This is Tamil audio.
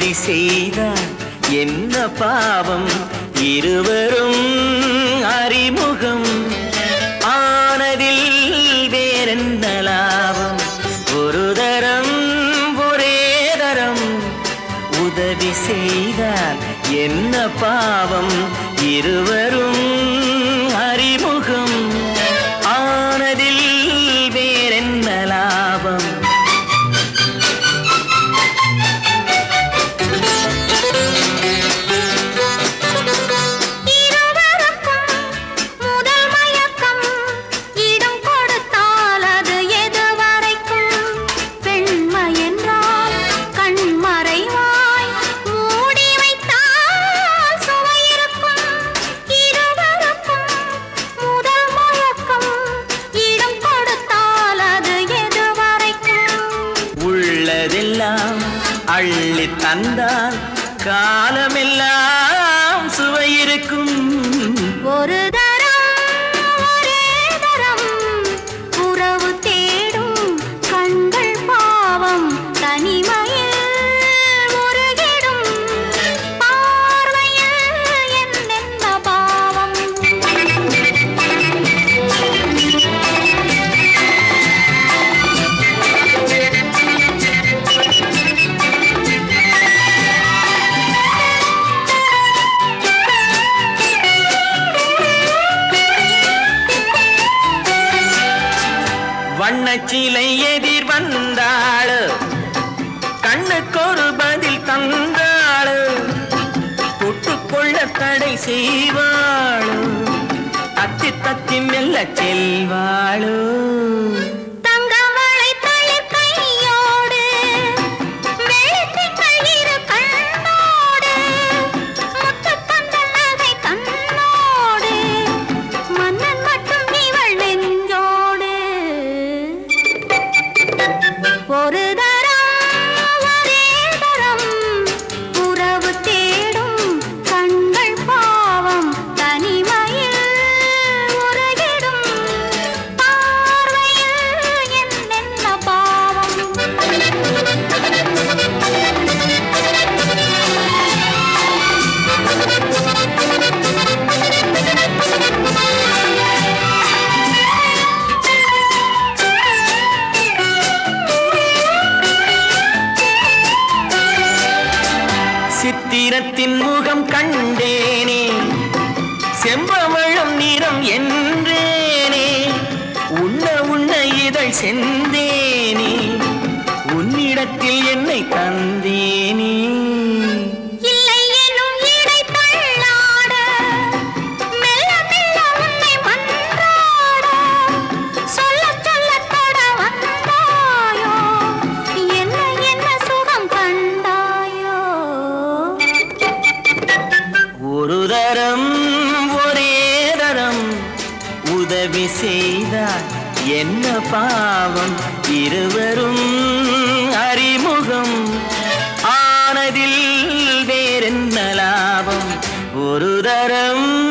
உதவி செய்தால் என்ன பாவம் இருவரும் அறிமுகம் ஆனதில் வேறென்ன லாபம் ஒரு தரம் ஒரே தரம் உதவி செய்தால் என்ன பாவம் இருவரும் அறிமுகம் ஆனதில் வேறென்ன லாபம் இருவருக்கும் முதல் மயக்கம் இடம் கொடுத்தால் அது எதுவரைக்கும் பெண்மை என்றால் கண்மறைவாய் மூடி வைத்தால் சுவை இருக்கும் இருவருக்கும் முதல் மயக்கம் இடம் கொடுத்தால் அது எதுவரைக்கும் உள்ளதெல்லாம் அள்ளி தந்தால் காலமெல்லாம் சுவை இருக்கும் ஒரு தரம் ஒரே தரம் உறவு தேடும் கண்கள் பாவம் தனிமையில் முருகிடும் பார்வையில் என்னென்ன பாவம் வண்ணச்சிலை எதிர் வந்தாள் கண்ணுக்கொரு பதில் தந்தாள் தொட்டுக்கொள்ள தடை செய்வாள் தத்தி தத்தி மெல்ல செல்வாளோ தங்கமழை தளிர் கையோடு வெள்ளித்திங்கள் இரு கண்ணோடு முத்துப் பந்தல் நகை கண்ணோடு மன்னன் மட்டும் இவள் நெஞ்சோடு ஒரு தரம் ஒரே தரம் உறவு தேடும் கண்கள் பாவம் தனிமையில் உருகிடும் பார்வையில் என்னென்ன பாவம் சித்திரத்தின் முகம் கண்டேனே செம்பவழம் நிறம் என்றேனே உண்ண உண்ண இதழ் செந்தேனே உன்னிடத்தில் என்னை தந்தேனே இல்லை எனும் இடை தள்ளாட மெல்ல மெல்ல உன்னை மன்றாட சொல்லச் சொல்லத் தொட வந்தாயோ என்ன என்ன சுகம் கண்டாயோ ஒரு தரம் ஒரே தரம் உதவி செய்தால் என்ன பாவம் இருவரும் அறிமுகம் ஆனதில் வேறென்ன லாபம் ஒரு தரம்